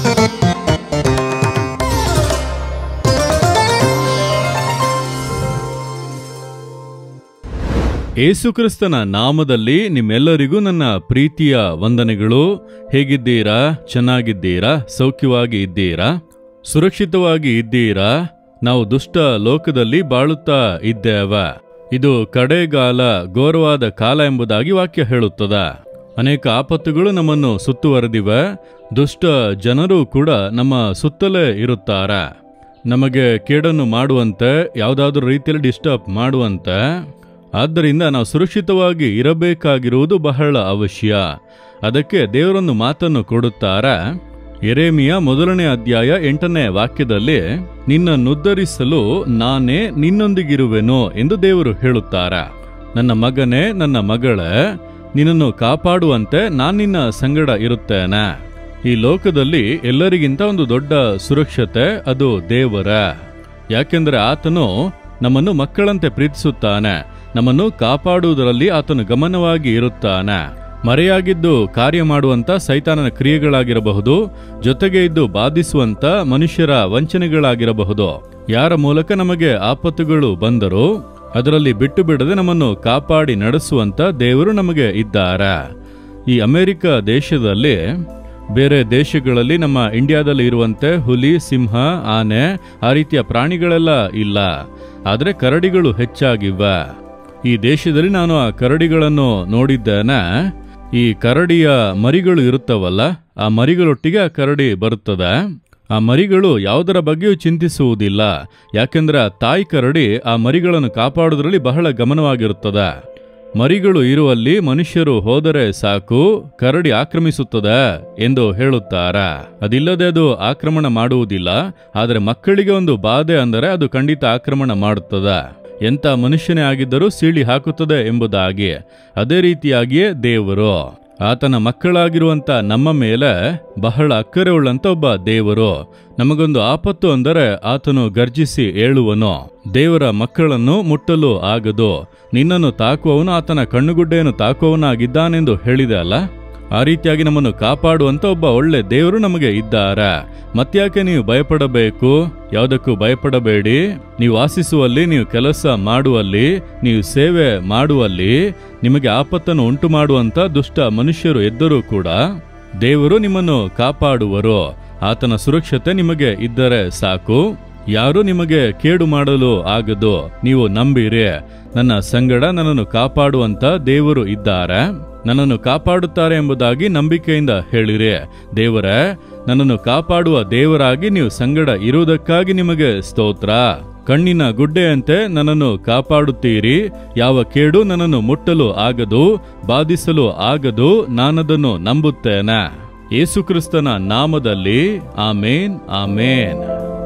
ಏಸುಕ್ರಿಸ್ತನ ನಾಮದಲ್ಲಿ ನಿಮ್ಮೆಲ್ಲರಿಗೂ ನನ್ನ ಪ್ರೀತಿಯ ವಂದನೆಗಳು ಹೇಗಿದ್ದೀರಾ ಚೆನ್ನಾಗಿದ್ದೀರಾ ಸೌಖ್ಯವಾಗಿ ಇದ್ದೀರಾ ಸುರಕ್ಷಿತವಾಗಿ ಇದ್ದೀರಾ ನಾವು ದುಷ್ಟ ಲೋಕದಲ್ಲಿ ಬಾಳುತ್ತಾ ಇದ್ದೇವ ಇದು ಕಡೆಗಾಲ ಘೋರವಾದ ಕಾಲ ಎಂಬುದಾಗಿ ವಾಕ್ಯ ಹೇಳುತ್ತದೆ ಅನೇಕ ಆಪತ್ತುಗಳು ನಮ್ಮನ್ನು ಸುತ್ತುವರೆದಿವೆ ದುಷ್ಟ ಜನರು ಕೂಡ ನಮ್ಮ ಸುತ್ತಲೇ ಇರುತ್ತಾರೆ ನಮಗೆ ಕೇಡನ್ನು ಮಾಡುವಂತೆ ಯಾವುದಾದ್ರೂ ರೀತಿಯಲ್ಲಿ ಡಿಸ್ಟರ್ಬ್ ಮಾಡುವಂತೆ ಆದ್ದರಿಂದ ನಾವು ಸುರಕ್ಷಿತವಾಗಿ ಇರಬೇಕಾಗಿರುವುದು ಬಹಳ ಅವಶ್ಯ ಅದಕ್ಕೆ ದೇವರೊಂದು ಮಾತನ್ನು ಕೊಡುತ್ತಾರೆ ಎರೇಮಿಯ ಮೊದಲನೇ ಅಧ್ಯಾಯ ಎಂಟನೇ ವಾಕ್ಯದಲ್ಲಿ ನಿನ್ನನ್ನುದ್ಧರಿಸಲು ನಾನೇ ನಿನ್ನೊಂದಿಗಿರುವೆನು ಎಂದು ದೇವರು ಹೇಳುತ್ತಾರೆ ನನ್ನ ಮಗನೇ ನನ್ನ ಮಗಳೇ ನಿನ್ನನ್ನು ಕಾಪಾಡುವಂತೆ ನಾನು ನಿನ್ನ ಸಂಗಡ ಇರುತ್ತೇನೆ ಈ ಲೋಕದಲ್ಲಿ ಎಲ್ಲರಿಗಿಂತ ಒಂದು ದೊಡ್ಡ ಸುರಕ್ಷತೆ ಅದು ದೇವರ ಯಾಕೆಂದರೆ ಆತನು ನಮ್ಮನ್ನು ಮಕ್ಕಳಂತೆ ಪ್ರೀತಿಸುತ್ತಾನೆ ನಮ್ಮನ್ನು ಕಾಪಾಡುವುದರಲ್ಲಿ ಆತನು ಗಮನವಾಗಿ ಇರುತ್ತಾನೆ ಮರೆಯಾಗಿದ್ದು ಕಾರ್ಯ ಮಾಡುವಂತ ಸೈತಾನನ ಕ್ರಿಯೆಗಳಾಗಿರಬಹುದು ಜೊತೆಗೆ ಇದ್ದು ಬಾಧಿಸುವಂತ ಮನುಷ್ಯರ ವಂಚನೆಗಳಾಗಿರಬಹುದು ಯಾರ ಮೂಲಕ ನಮಗೆ ಆಪತ್ತುಗಳು ಬಂದರೂ ಅದರಲ್ಲಿ ಬಿಟ್ಟು ಬಿಡದೆ ನಮ್ಮನ್ನು ಕಾಪಾಡಿ ನಡೆಸುವಂತ ದೇವರು ನಮಗೆ ಇದ್ದಾರೆ ಈ ಅಮೆರಿಕ ದೇಶದಲ್ಲಿ ಬೇರೆ ದೇಶಗಳಲ್ಲಿ ನಮ್ಮ ಇಂಡಿಯಾದಲ್ಲಿ ಇರುವಂತೆ ಹುಲಿ ಸಿಂಹ ಆನೆ ಆ ರೀತಿಯ ಪ್ರಾಣಿಗಳೆಲ್ಲ ಇಲ್ಲ ಆದರೆ ಕರಡಿಗಳು ಹೆಚ್ಚಾಗಿವೆ ಈ ದೇಶದಲ್ಲಿ ನಾನು ಆ ಕರಡಿಗಳನ್ನು ನೋಡಿದ್ದೇನೆ ಈ ಕರಡಿಯ ಮರಿಗಳು ಇರುತ್ತವಲ್ಲ ಆ ಮರಿಗಳೊಟ್ಟಿಗೆ ಆ ಕರಡಿ ಬರುತ್ತದೆ ಆ ಮರಿಗಳು ಯಾವುದರ ಬಗ್ಗೆಯೂ ಚಿಂತಿಸುವುದಿಲ್ಲ ಯಾಕೆಂದ್ರೆ ಆ ತಾಯಿ ಕರಡಿ ಆ ಮರಿಗಳನ್ನು ಕಾಪಾಡುವುದರಲ್ಲಿ ಬಹಳ ಗಮನವಾಗಿರುತ್ತದೆ ಮರಿಗಳು ಇರುವಲ್ಲಿ ಮನುಷ್ಯರು ಹೋದರೆ ಸಾಕು ಕರಡಿ ಆಕ್ರಮಿಸುತ್ತದೆ ಎಂದು ಹೇಳುತ್ತಾರೆ ಅದಿಲ್ಲದೆ ಅದು ಆಕ್ರಮಣ ಮಾಡುವುದಿಲ್ಲ ಆದರೆ ಮಕ್ಕಳಿಗೆ ಒಂದು ಬಾಧೆ ಅಂದರೆ ಅದು ಖಂಡಿತ ಆಕ್ರಮಣ ಮಾಡುತ್ತದೆ ಎಂಥ ಮನುಷ್ಯನೇ ಆಗಿದ್ದರೂ ಸೀಳಿ ಹಾಕುತ್ತದೆ ಎಂಬುದಾಗಿ ಅದೇ ರೀತಿಯಾಗಿಯೇ ದೇವರು ಆತನ ಮಕ್ಕಳಾಗಿರುವಂತ ನಮ್ಮ ಮೇಲೆ ಬಹಳ ಅಕ್ಕರೆ ಉಳ್ಳಂತ ಒಬ್ಬ ದೇವರು ನಮಗೊಂದು ಆಪತ್ತು ಅಂದರೆ ಆತನು ಗರ್ಜಿಸಿ ಏಳುವನು ದೇವರ ಮಕ್ಕಳನ್ನು ಮುಟ್ಟಲು ಆಗದು ನಿನ್ನನ್ನು ತಾಕುವವನು ಆತನ ಕಣ್ಣುಗುಡ್ಡೆಯನ್ನು ತಾಕುವವನಾಗಿದ್ದಾನೆಂದು ಹೇಳಿದೆ ಅಲ್ಲ ಆ ರೀತಿಯಾಗಿ ನಮ್ಮನ್ನು ಕಾಪಾಡುವಂತ ಒಬ್ಬ ಒಳ್ಳೆ ದೇವರು ನಮಗೆ ಇದ್ದಾರೆ ಮತ್ಯಾಕೆ ನೀವು ಭಯಪಡಬೇಕು ಯಾವುದಕ್ಕೂ ಭಯಪಡಬೇಡಿ ನೀವು ವಾಸಿಸುವಲ್ಲಿ ನೀವು ಕೆಲಸ ಮಾಡುವಲ್ಲಿ ನೀವು ಸೇವೆ ಮಾಡುವಲ್ಲಿ ನಿಮಗೆ ಆಪತ್ತನ್ನು ಉಂಟು ಮಾಡುವಂತ ದುಷ್ಟ ಮನುಷ್ಯರು ಎದ್ದರೂ ಕೂಡ ದೇವರು ನಿಮ್ಮನ್ನು ಕಾಪಾಡುವರು ಆತನ ಸುರಕ್ಷತೆ ನಿಮಗೆ ಇದ್ದರೆ ಸಾಕು ಯಾರೂ ನಿಮಗೆ ಕೇಡು ಮಾಡಲು ಆಗದು ನೀವು ನಂಬಿರಿ ನನ್ನ ಸಂಗಡ ನನ್ನನ್ನು ಕಾಪಾಡುವಂತ ದೇವರು ಇದ್ದಾರೆ ನನ್ನನ್ನು ಕಾಪಾಡುತ್ತಾರೆ ಎಂಬುದಾಗಿ ನಂಬಿಕೆಯಿಂದ ಹೇಳಿರಿ ದೇವರೇ ನನ್ನನ್ನು ಕಾಪಾಡುವ ದೇವರಾಗಿ ನೀವು ಸಂಗಡ ಇರುವುದಕ್ಕಾಗಿ ನಿಮಗೆ ಸ್ತೋತ್ರ ಕಣ್ಣಿನ ಗುಡ್ಡೆಯಂತೆ ನನ್ನನ್ನು ಕಾಪಾಡುತ್ತೀರಿ ಯಾವ ಕೇಡು ನನ್ನನ್ನು ಮುಟ್ಟಲು ಆಗದು ಬಾಧಿಸಲು ಆಗದು ನಾನದನ್ನು ನಂಬುತ್ತೇನೆ ಯೇಸುಕ್ರಿಸ್ತನ ನಾಮದಲ್ಲಿ ಆಮೇನ್ ಆಮೇನ್